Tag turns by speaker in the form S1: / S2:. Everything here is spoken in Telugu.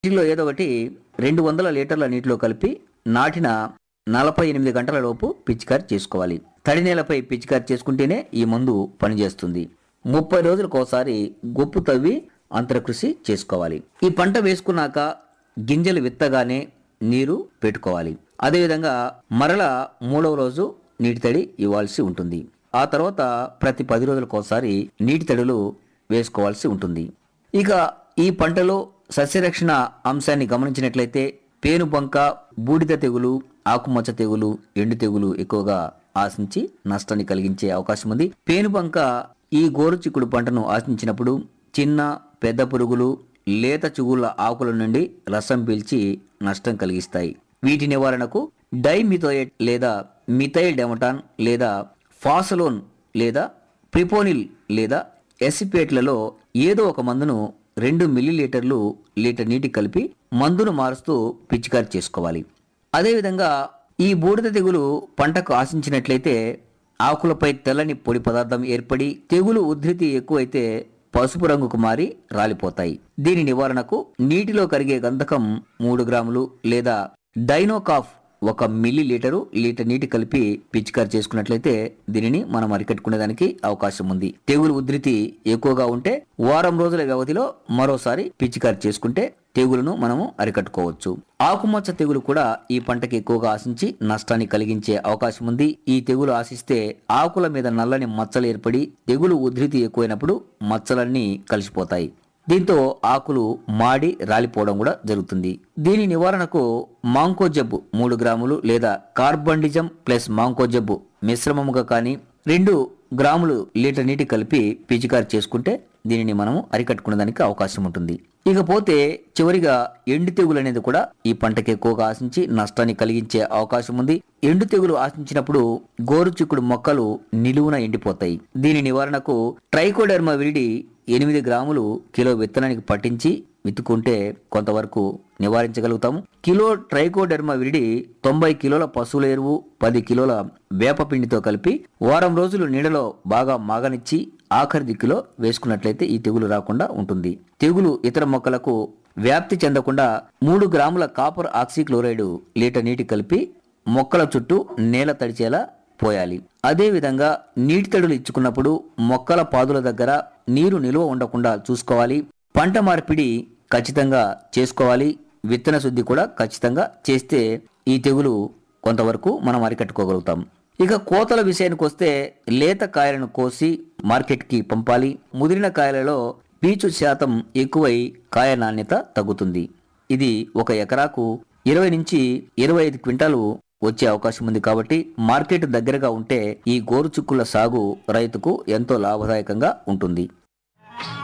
S1: వీటిలో ఏదో ఒకటి రెండు వందల లీటర్ల నీటిలో కలిపి నాటిన నలభై ఎనిమిది గంటల లోపు పిచికారి చేసుకోవాలి తడి నేలపై పిచికారి చేసుకుంటేనే ఈ మందు పనిచేస్తుంది ముప్పై రోజులకు ఒకసారి గొప్పు తవ్వి అంతరకృషి చేసుకోవాలి ఈ పంట వేసుకున్నాక గింజలు విత్తగానే నీరు పెట్టుకోవాలి అదేవిధంగా మరల మూడవ రోజు నీటి తడి ఇవ్వాల్సి ఉంటుంది ఆ తర్వాత ప్రతి పది రోజులకు ఒకసారి నీటి తడులు వేసుకోవాల్సి ఉంటుంది ఇక ఈ పంటలో సస్యరక్షణ అంశాన్ని గమనించినట్లయితే పేనుబంక బూడిద తెగులు ఆకుమచ్చ తెగులు ఎండు తెగులు ఎక్కువగా ఆశించి నష్టాన్ని కలిగించే అవకాశం ఉంది పేనుబంక ఈ గోరుచిక్కుడు పంటను ఆశించినప్పుడు చిన్న పెద్ద పురుగులు లేత చిగుళ్ళ ఆకుల నుండి రసం పీల్చి నష్టం కలిగిస్తాయి వీటి నివారణకు డైమిథోయేట్ లేదా మిథైల్ డెమటాన్ లేదా ఫాసలోన్ లేదా ప్రిపోనిల్ లేదా ఎసిపేట్లలో ఏదో ఒక మందును రెండు మిల్లీలీటర్లు లీటర్ నీటి కలిపి మందును మారుస్తూ పిచికారి చేసుకోవాలి అదేవిధంగా ఈ బూడిద తెగులు పంటకు ఆశించినట్లయితే ఆకులపై తెల్లని పొడి పదార్థం ఏర్పడి తెగులు ఉధృతి ఎక్కువైతే పసుపు రంగుకు మారి రాలిపోతాయి దీని నివారణకు నీటిలో కరిగే గంధకం మూడు గ్రాములు లేదా డైనోకాఫ్ ఒక మిల్లీ లీటరు లీటర్ నీటి కలిపి పిచికారి చేసుకున్నట్లయితే దీనిని మనం అరికట్టుకునేదానికి అవకాశం ఉంది తెగులు ఉధృతి ఎక్కువగా ఉంటే వారం రోజుల వ్యవధిలో మరోసారి పిచికారి చేసుకుంటే తెగులును మనము అరికట్టుకోవచ్చు ఆకుమచ్చ తెగులు కూడా ఈ పంటకి ఎక్కువగా ఆశించి నష్టాన్ని కలిగించే అవకాశం ఉంది ఈ తెగులు ఆశిస్తే ఆకుల మీద నల్లని మచ్చలు ఏర్పడి తెగులు ఉధృతి ఎక్కువైనప్పుడు మచ్చలన్నీ కలిసిపోతాయి దీంతో ఆకులు మాడి రాలిపోవడం కూడా జరుగుతుంది దీని నివారణకు మాంకో జబ్బు మూడు గ్రాములు లేదా కార్బండిజం ప్లస్ మాంకో జబ్బు మిశ్రమముగా కానీ రెండు గ్రాములు లీటర్ నీటి కలిపి పిచికారి చేసుకుంటే దీనిని మనము అరికట్టుకునేదానికి అవకాశం ఉంటుంది ఇకపోతే చివరిగా ఎండు తెగులు అనేది కూడా ఈ పంటకి ఎక్కువగా ఆశించి నష్టాన్ని కలిగించే అవకాశం ఉంది ఎండు తెగులు ఆశించినప్పుడు గోరు చిక్కుడు మొక్కలు నిలువున ఎండిపోతాయి దీని నివారణకు ట్రైకోడెర్మా విరిడి ఎనిమిది గ్రాములు కిలో విత్తనానికి పట్టించి విత్తుకుంటే కొంతవరకు నివారించగలుగుతాము కిలో ట్రైకోడెర్మా విరిడి తొంభై కిలోల పశువుల ఎరువు పది కిలోల వేపపిండితో కలిపి వారం రోజులు నీడలో బాగా మాగనిచ్చి ఆఖరి దిక్కులో వేసుకున్నట్లయితే ఈ తెగులు రాకుండా ఉంటుంది తెగులు ఇతర మొక్కలకు వ్యాప్తి చెందకుండా మూడు గ్రాముల కాపర్ ఆక్సిక్లోరైడ్ లీటర్ నీటి కలిపి మొక్కల చుట్టూ నేల తడిచేలా పోయాలి అదేవిధంగా నీటి తడులు ఇచ్చుకున్నప్పుడు మొక్కల పాదుల దగ్గర నీరు నిల్వ ఉండకుండా చూసుకోవాలి పంట మార్పిడి ఖచ్చితంగా చేసుకోవాలి విత్తన శుద్ధి కూడా ఖచ్చితంగా చేస్తే ఈ తెగులు కొంతవరకు మనం అరికట్టుకోగలుగుతాం ఇక కోతల విషయానికి వస్తే లేత కాయలను కోసి మార్కెట్కి పంపాలి ముదిరిన కాయలలో పీచు శాతం ఎక్కువై కాయ నాణ్యత తగ్గుతుంది ఇది ఒక ఎకరాకు ఇరవై నుంచి ఇరవై ఐదు క్వింటాలు వచ్చే అవకాశం ఉంది కాబట్టి మార్కెట్ దగ్గరగా ఉంటే ఈ గోరుచుక్కుల సాగు రైతుకు ఎంతో లాభదాయకంగా ఉంటుంది